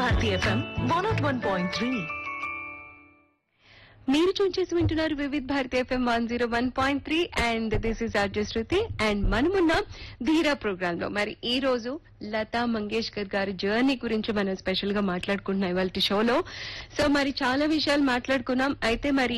Bharati FM one naught one point three మీరు tune చేసి వింటున్నారు Vividh Bharati FM one zero one point three and this is RJ Shruti and మనమున్న Dheera programme లో మరి ఈ రోజు లతా మంగేష్కర్ గారి జర్నీ గురించి మనం స్పెషల్ గా మాట్లాడుకుంటున్నాం ఇవాళ షోలో సో మరి చాలా విషయాలు మాట్లాడుకున్నాం అయితే మరి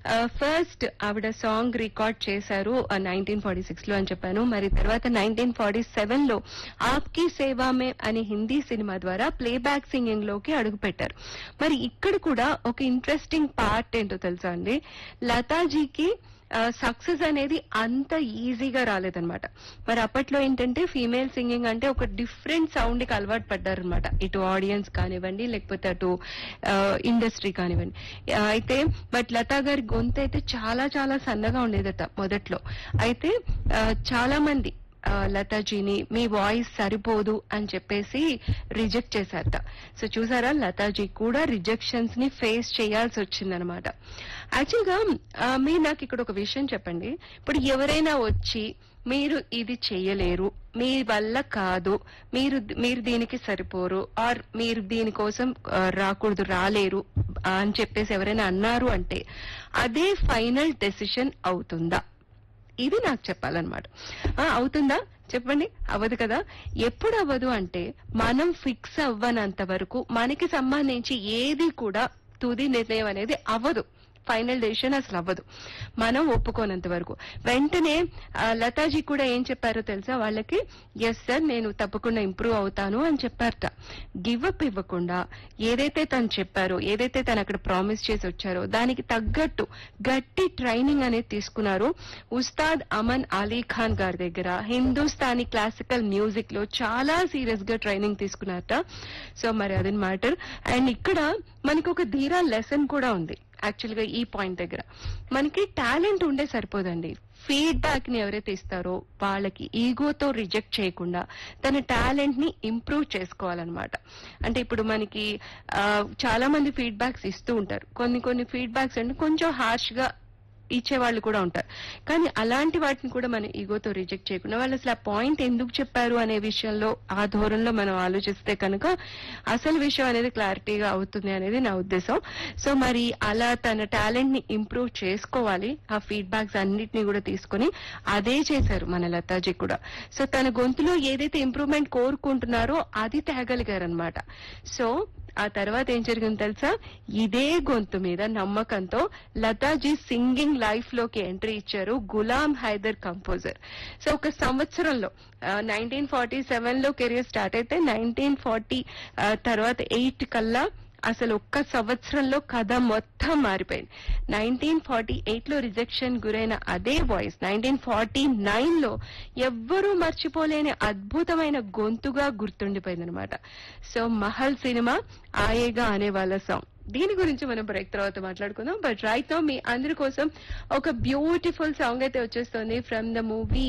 ఫస్ట్ ఆవిడ సాంగ్ రికార్డ్ చేశారు నైన్టీన్ ఫార్టీ సిక్స్ లో అని చెప్పాను మరి తర్వాత నైన్టీన్ ఫార్టీ సెవెన్ లో ఆప్కి సేవా మే అనే హిందీ సినిమా ద్వారా ప్లేబ్యాక్ సింగింగ్ లోకి అడుగు పెట్టారు మరి ఇక్కడ కూడా ఒక ఇంట్రెస్టింగ్ పార్ట్ ఏంటో తెలుసా అండి లతాజీకి సక్సెస్ అనేది అంత ఈజీగా రాలేదన్నమాట మరి అప్పట్లో ఏంటంటే ఫీమేల్ సింగింగ్ అంటే ఒక డిఫరెంట్ సౌండ్ కి అలవాటు పడ్డారనమాట ఇటు ఆడియన్స్ కానివ్వండి లేకపోతే అటు ఇండస్ట్రీ కానివ్వండి ఆ, అయితే బట్ లతా గారి గొంతు అయితే చాలా చాలా సన్నగా ఉండేదట మొదట్లో అయితే ఆ, చాలా మంది ఆ, లతాజీని మీ వాయిస్ సరిపోదు అని చెప్పేసి రిజెక్ట్ చేశారట సో చూసారా లతాజీ కూడా రిజెక్షన్స్ ని ఫేస్ చేయాల్సి వచ్చిందనమాట యాక్చువల్గా ఆ, మీరు నాకు ఇక్కడ ఒక విషయం చెప్పండి ఇప్పుడు ఎవరైనా వచ్చి మీరు ఇది చెయ్యలేరు మీ వల్ల కాదు మీరు మీరు దీనికి సరిపోరు ఆర్ మీరు దీనికోసం ఆ, రాకూడదు రాలేరు ఆ, అని చెప్పేసి ఎవరైనా అన్నారు అంటే అదే ఫైనల్ డెసిషన్ అవుతుందా ఇది నాకు చెప్పాలన్నమాట ఆ, అవుతుందా చెప్పండి అవ్వదు కదా ఎప్పుడు అవ్వదు అంటే మనం ఫిక్స్ అవ్వనంత వరకు మనకి సంబంధించి ఏది కూడా తుది నిర్ణయం అనేది అవ్వదు ఫైనల్ డెసిషన్ అసలు అవ్వదు మనం ఒప్పుకోనంత వరకు వెంటనే ఆ, లతాజీ కూడా ఏం చెప్పారో తెలుసా వాళ్ళకి ఎస్ సార్ నేను తప్పకుండా ఇంప్రూవ్ అవుతాను అని చెప్పారట గివ్ అప్ ఇవ్వకుండా ఏదైతే తను చెప్పారో ఏదైతే తను అక్కడ ప్రామిస్ చేసి వచ్చారో దానికి తగ్గట్టు గట్టి ట్రైనింగ్ అనేది తీసుకున్నారు ఉస్తాద్ అమన్ అలీ ఖాన్ గారి దగ్గర హిందుస్థానీ క్లాసికల్ మ్యూజిక్ లో చాలా సీరియస్ గా ట్రైనింగ్ తీసుకున్నారట సో మరి అది మ్యాటర్ అండ్ ఇక్కడ మనకి ఒక ధీరా లెసన్ కూడా ఉంది యాక్చువల్ గా ఈ పాయింట్ దగ్గర మనకి టాలెంట్ ఉండే సరిపోదండి ఫీడ్బ్యాక్ ని ఎవరైతే ఇస్తారో వాళ్ళకి ఈగోతో రిజెక్ట్ చేయకుండా తన టాలెంట్ ని ఇంప్రూవ్ చేసుకోవాలన్నమాట అంటే ఇప్పుడు మనకి ఆ, చాలా మంది ఫీడ్బ్యాక్స్ ఇస్తూ ఉంటారు కొన్ని కొన్ని ఫీడ్బ్యాక్స్ అంటే కొంచెం హార్ష్ గా ఇచ్చే వాళ్ళు కూడా ఉంటారు కానీ అలాంటి వాటిని కూడా మనం ఈగోతో రిజెక్ట్ చేయకుండా వాళ్ళు అసలు ఆ పాయింట్ ఎందుకు చెప్పారు అనే విషయంలో ఆ ధోరణిలో మనం ఆలోచిస్తే కనుక అసలు విషయం అనేది క్లారిటీగా అవుతుంది అనేది నా ఉద్దేశం సో మరి అలా తన టాలెంట్ ని ఇంప్రూవ్ చేసుకోవాలి ఆ ఫీడ్బ్యాక్స్ అన్నిటిని కూడా తీసుకొని అదే చేశారు మన లతాజీ కూడా సో తన గొంతులో ఏదైతే ఇంప్రూవ్మెంట్ కోరుకుంటున్నారో అది తేగలిగారనమాట సో ఆ తర్వాత ఏం జరిగింది తెలుసా ఇదే గొంతు మీద నమ్మకంతో లతాజీ సింగింగ్ లైఫ్ లోకి ఎంట్రీ ఇచ్చారు గులాం హైదర్ కంపోజర్ సో ఒక సంవత్సరంలో నైన్టీన్ ఫార్టీ సెవెన్ లో కెరియర్ స్టార్ట్ అయితే నైన్టీన్ ఫార్టీ తర్వాత ఎయిట్ కల్లా అసలు ఒక్క సంవత్సరంలో కథ మొత్తం మారిపోయింది నైన్టీన్ ఫార్టీ ఎయిట్ లో రిజెక్షన్ గురైన అదే వాయిస్ నైన్టీన్ ఫార్టీ నైన్ లో ఎవ్వరూ మర్చిపోలేని అద్భుతమైన గొంతుగా గుర్తుండిపోయింది అనమాట సో మహల్ సినిమా ఆయేగా అనే వాళ్ళ సాంగ్ దీని గురించి మనం బ్రేక్ తర్వాత మాట్లాడుకుందాం బట్ రైట్ నో మీ అందరి కోసం ఒక బ్యూటిఫుల్ సాంగ్ అయితే వచ్చేస్తుంది from the movie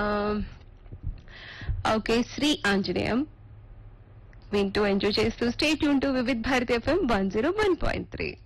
okay Sri Anjaneyam వింటూ ఎంజాయ్ చేస్తూ స్టేట్ యూన్ to Vividh Bharati FM one zero one point three